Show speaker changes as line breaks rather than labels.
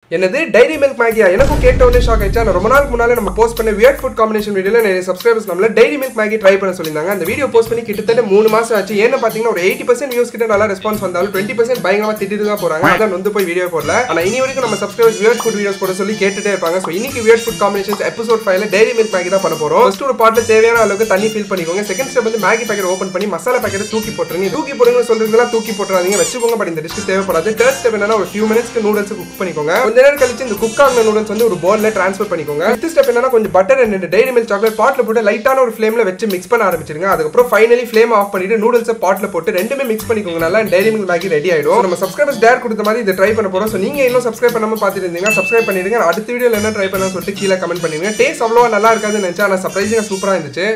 என்னது diary milk மேகியா எனக்கும் கேட்ட உடனே ஷாக் ஆயிடுச்சு நான் ரொம்ப நாளுக்கு முன்னாலே நம்ம போஸ்ட் பண்ண வியர்ட் ஃபுட் காம்பினேஷன் வீடியோல நிறைய சப்ஸ்கிரைபர்ஸ் நம்மள டைரி மில்க் மேகி ட்ரை பண்ண சொல்லியிருந்தாங்க அந்த வீடியோ போஸ்ட் பண்ணி கிட்டத்தட்ட மூணு மாசம் ஆச்சு ஏன்னு பாத்தீங்கன்னா ஒரு எயிட்டி பர்சன்ட் வியூஸ் கிட்ட நல்லா ரெஸ்பான்ஸ் வந்தாலும் டுவெண்ட்டி பர்சன்ட் பயங்கரமா திட்டிட்டு தான் போறாங்க அதான் வந்து போய் வீடியோ போடல ஆனா இனி வரைக்கும் நம்ம சப்ஸ்கிரைபர்ஸ் வியர்ட் ஃபுட் வீடியோஸ் போட சொல்லி கேட்டுட்டே இருப்பாங்க ஸோ இன்னைக்கு வியர்ட் ஃபுட் காம்பினேஷன்ஸ் எபிசோட் ஃபைவ்ல டைரி மில்க் மேகி தான் பண்ண போறோம் ஃபர்ஸ்ட் ஒரு பாட்டில் தேவையான அளவுக்கு தண்ணி ஃபில் பண்ணிக்கோங்க செகண்ட் ஸ்டெப் வந்து மேகி பேக்கெட் ஓப்பன் பண்ணி மசாலா பேக்கெட் தூக்கி போட்டுருங்க தூக்கி போடுங்க சொல்றதுலாம் தூக்கி போட்டுறாதீங்க வச்சுக்கோங்க பட் இந்த டிஷ்க்கு தேவைப்படாது தேர்ட் ஸ்டெப் என்னன்னா ஒரு ஃபியூ மினிட்ஸ்க்கு நூடுல்ஸ் குக் பண்ணிக்கோங்க கொஞ்ச நேரம் கழிச்சு இந்த குக் ஆன நூடுல்ஸ் வந்து ஒரு பவுல்ல ட்ரான்ஸ்ஃபர் பண்ணிக்கோங்க ஃபிஃப்த் ஸ்டெப் என்னன்னா கொஞ்சம் butter and Dairy Milk chocolate bottle போட்டு லைட்டான ஒரு ஃப்ளேம்ல வச்சு மிக்ஸ் பண்ண ஆரம்பிச்சிருங்க அதுக்கப்புறம் ஃபைனலி ஃப்ளேம் ஆஃப் பண்ணிட்டு நூடுல்ஸை பாட்டில் போட்டு ரெண்டுமே மிக்ஸ் பண்ணிக்கோங்க நல்லா டைரி மில்க் மேகி ரெடி ஆயிடும் So, நம்ம சப்ஸ்கிரைபர்ஸ் டேர் கொடுத்த மாதிரி இதை ட்ரை பண்ண போறோம் ஸோ நீங்க இன்னும் சப்ஸ்கிரைப் பண்ணாம பார்த்துட்டு இருந்தீங்க சப்ஸ்கிரைப் பண்ணிடுங்க நான் அடுத்த வீடியோல என்ன ட்ரை பண்ண சொல்லிட்டு கீழே கமெண்ட் பண்ணுவீங்க டேஸ்ட் அவ்வளோவா நல்லா இருக்காதுன்னு நினைச்சா ஆனால் சர்ப்ரைசிங்காக சூப்பராக இருந்துச்சு